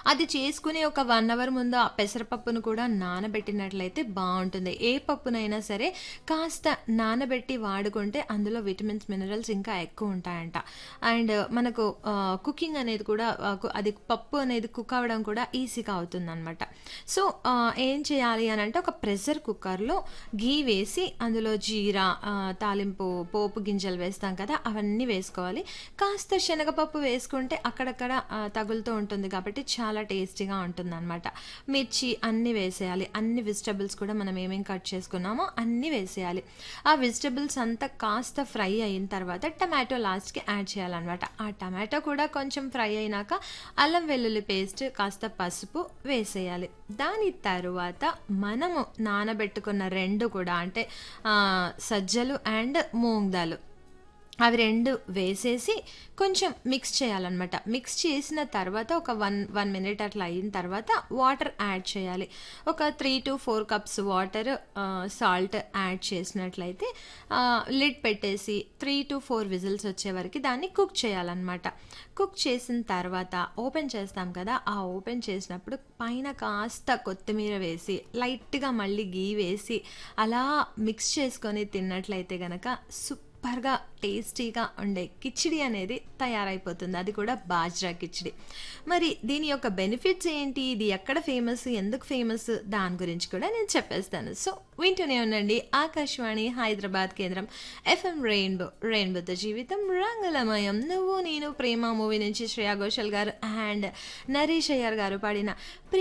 అది చేసుకుని ఒక 1 అవర్ ముందు ఆ పెసరపప్పును కూడా నానబెట్టినట్లయితే బావుంటుంది. ఏ పప్పునైనా సరే కాస్త నానబెట్టి వాడుకుంటే అందులో విటమిన్స్, మినరల్స్ ఇంకా ఎక్కువుంటాయంట. అండ్ మనకు ఆహ్, కుకింగ్ అనేది కూడా ఆహ్, కు అది పప్పు అనేది కుక్ అవ్వడం కూడా ఈజీగా అవుతుందనమాట. సో, ఆహ్, ఏం చేయాలి అనంటే ఒక ప్రెషర్ కుక్కర్‌లో ఘీ వేసి అందులో జీరా ఆహ్, తాలింపు పోపు గింజలు వేస్తాం కదా! అవన్నీ వేసుకోవాలి. కాస్త శనగపప్పు వేసుకుంటే అక్కడక్కడ ఆహ్, తగులుతూ ఉంటుంది కాబట్టి చాలా టేస్టీగా ఉంటుందనమాట. మిర్చి అన్నీ వేసేయాలి. అన్ని వెజిటబుల్స్ కూడా మనం ఏమేం కట్ చేసుకున్నామో అన్నీ వేసేయాలి. ఆ వెజిటబుల్స్ అంతా కాస్త ఫ్రై అయిన తర్వాత టమాటో లాస్ట్‌కి యాడ్ చేయాలనమాట. ఆ టమాటో కూడా కొంచెం ఫ్రై అయినాక అల్లం వెల్లుల్లి పేస్ట్, కాస్త పసుపు వేసేయాలి. దాని తరువాత మనము నానబెట్టుకున్న 2 కూడా అంటే ఆహ్, సజ్జలు అండ్ మూంగ్ దాల్ అవి 2 వేసేసి కొంచెం మిక్స్ చేయాలనమాట. మిక్స్ చేసిన తర్వాత ఒక 1, 1 మినిట్ అట్లా అయిన తర్వాత వాటర్ యాడ్ చేయాలి. ఒక 3-4 cups water ah, salt add చేసినట్లయితే ఆహ్, లిడ్ పెట్టేసి 3-4 విజిల్స్ వచ్చే వరకి దాన్ని కుక్ చేయాలనమాట. కుక్ చేసిన తర్వాత ఓపెన్ చేస్తాం కదా! ఆ ఓపెన్ చేసినప్పుడు పైన కాస్త కొత్తిమీర వేసి, లైట్‌గా మళ్ళీ ఘీ వేసి అలా మిక్స్ చేసుకొని తిన్నట్లయితే గనక సూపర్‌గా టేస్టీగా ఉండే కిచిడి అనేది తయారైపోతుంది. అది కూడా బాజ్రా కిచిడి. మరి దీని యొక్క బెనిఫిట్స్ ఏంటి? ఇది ఎక్కడ ఫేమస్? ఎందుకు ఫేమస్? దాని గురించి కూడా నేను చెప్పేస్తాను. సో, వింటూనే ఉండండి ఆకాశవాణి హైదరాబాద్ కేంద్రం ఎఫ్ఎం రెయిన్బో. రెయిన్బోతో జీవితం రంగులమయం. 'నువ్వు నేను ప్రేమ' మూవీ నుంచి శ్రేయా ఘోషాల్ గారు అండ్ నరేష్ అయ్యర్ గారు పాడిన